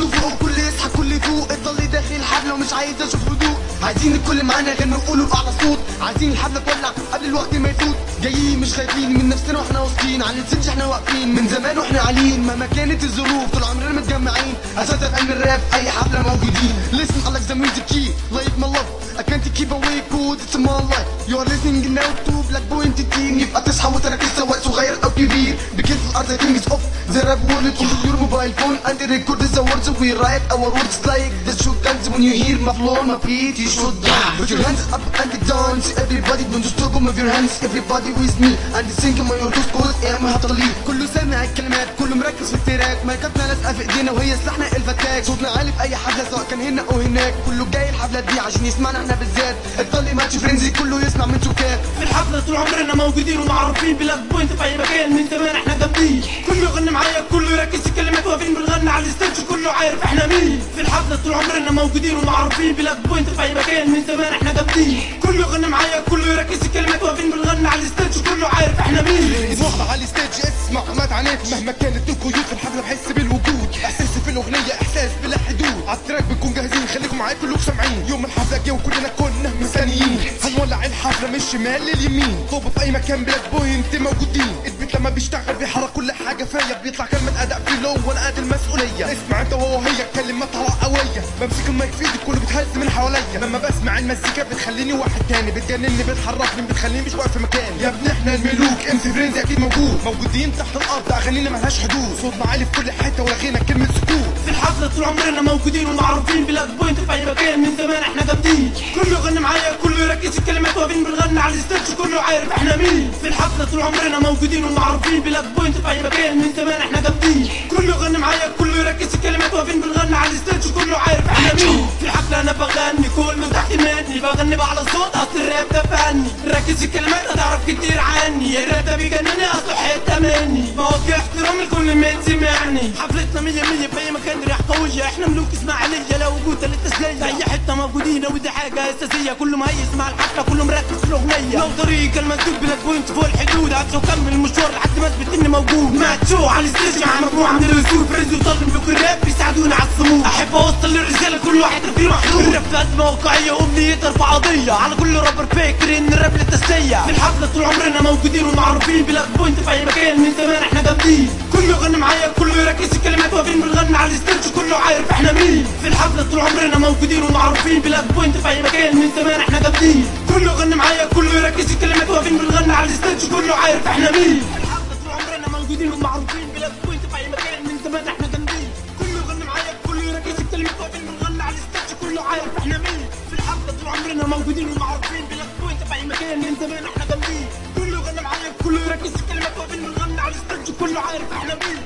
كله فوق كله يصحى كله يفوق الضل داخل الحفله ومش عايز اشوف هدوء عايزين الكل معانا يغنوا يقولوا باعلى صوت عايزين الحفله تولع قبل الوقت ما يفوت جايين مش خايفين من نفسنا واحنا واثقين على الستيج احنا واقفين من زمان واحنا عاليين مهما كانت الظروف طول عمرنا متجمعين اساسا في علم الراب اي حفله موجودين listen I like the music key like my love I can't keep away cool it's my life you are listening now to black boy entertain يبقى تصحى وتركز سواء صغير او كبير because are the things of the rap world on your mobile phone and record the words we write our words like the shoot guns when you hear my flow my beat you should dance put your hands up and dance everybody don't stop move your hands everybody with me and sing my your cause I'm هطلي كله سامع الكلمات كله مركز في التراك مايكاتنا لازقه في ايدينا وهي سلاحنا الفتاك صوتنا عالي في اي حفله سواء كان هنا او هناك كله جاي الحفله دي عشان يسمعنا احنا بالذات الطلي ماتش فرينزي كله يسمع من سكات في الحفلة طول عمرنا موجودين ومعروفين بلاك بوينت في أي مكان من زمان احنا جامدين كله يغني معايا كله يركز في الكلمات واقفين بنغني على الستيج كله عارف احنا مين في الحفلة طول عمرنا موجودين ومعروفين بلاك بوينت في أي مكان من زمان احنا جامدين كله يغني معايا كله يركز في الكلمات واقفين بنغني على الستيج كله عارف احنا مين اسمع على الستيج اسمع ما تعانيت مهما كانت القيود في الحفله بحس بالوجود احساسي في الاغنيه احساس بلا حدود على التراك بنكون جاهزين خليكم معايا كلكم سامعين يوم الحفله جه وكلنا كنا مستنيين هنولع الحفله من الشمال لليمين طوب في اي مكان بلاك بوينت موجودين البيت لما بيشتغل بيحرك كل حاجه فيا بيطلع كلمه اداء في لو وانا قد المسؤوليه اسمع انت وهو هي كلماتها قويه بمسك المايك في ايدي كله بيتهز من حواليا لما بسمع المزيكا بتخليني واحد تاني بتجنني بتحركني بتخليني مش واقف في مكاني يا ابني احنا الملوك ام سي فريندز اكيد موجود موجودين تحت الارض اغانينا ملهاش حدود صوتنا عالي في كل حته ولغينا كلمه سكوت في الحفلة طول عمرنا موجودين ومعروفين بلاك بوينت في أي مكان من زمان احنا جامدين كله يغني معايا كله يركز في الكلمات واقفين بنغني على الستيج كله عارف احنا مين في الحفلة طول عمرنا موجودين ومعروفين بلاك بوينت في أي مكان من زمان احنا جامدين كله يغني معايا كله يركز في الكلمات واقفين بنغني على الستيج كله عارف احنا مين في الحفلة أنا بغني كله تحت مني بغني بأعلى صوت أصل الراب ده فني ركز في الكلمات هتعرف كتير عني الراب ده بيجنني أصله حتة مني بوجه احترام لكل من سمعني حفلتنا مية مية في أي مكان ريح قوية احنا ملوك اسماعيلية لا وجود للتسلية في أي حتة موجودين ودي حاجة أساسية كله مهيس مع الحفلة كله مركز في الأغنية لو طريق المندوب بلاك بوينت فوق الحدود هتسو كمل المشوار لحد ما اثبت إني موجود ماتشو على الستيج مع مجموعة من الأسود فريزي وطلب بلوك الراب بيساعدونا على الصمود أحب أوصل للرجالة كل واحد فيه محدود الراب في قد واقعية وأمنية ارفع قضية على كل رابر فاكر إن الراب للتسلية في الحفلة طول عمرنا موجودين ومعروفين بلاك بوينت في أي مكان من زمان احنا جامدين كله يغني معايا كله يركز في الكلمات واقفين بنغني على الستيج كله عارف احنا مين في الحفلة طول عمرنا موجودين ومعروفين بلاك بوينت في أي مكان من زمان احنا جامدين كله يغني معايا كله يركز في الكلمات واقفين بنغني على الستيج كله عارف احنا مين في الحفلة طول عمرنا موجودين ومعروفين بلاك بوينت في أي مكان من زمان احنا جامدين كله يغني معايا كله يركز في الكلمات واقفين بنغني على الستيج كله عارف احنا مين في الحفلة طول عمرنا موجودين ومعروفين بلاك بوينت في أي مكان من زمان احنا جامدين كله يغني معايا كله يركز في الكلمات واقفين بنغني على الستيج كله عارف احنا مين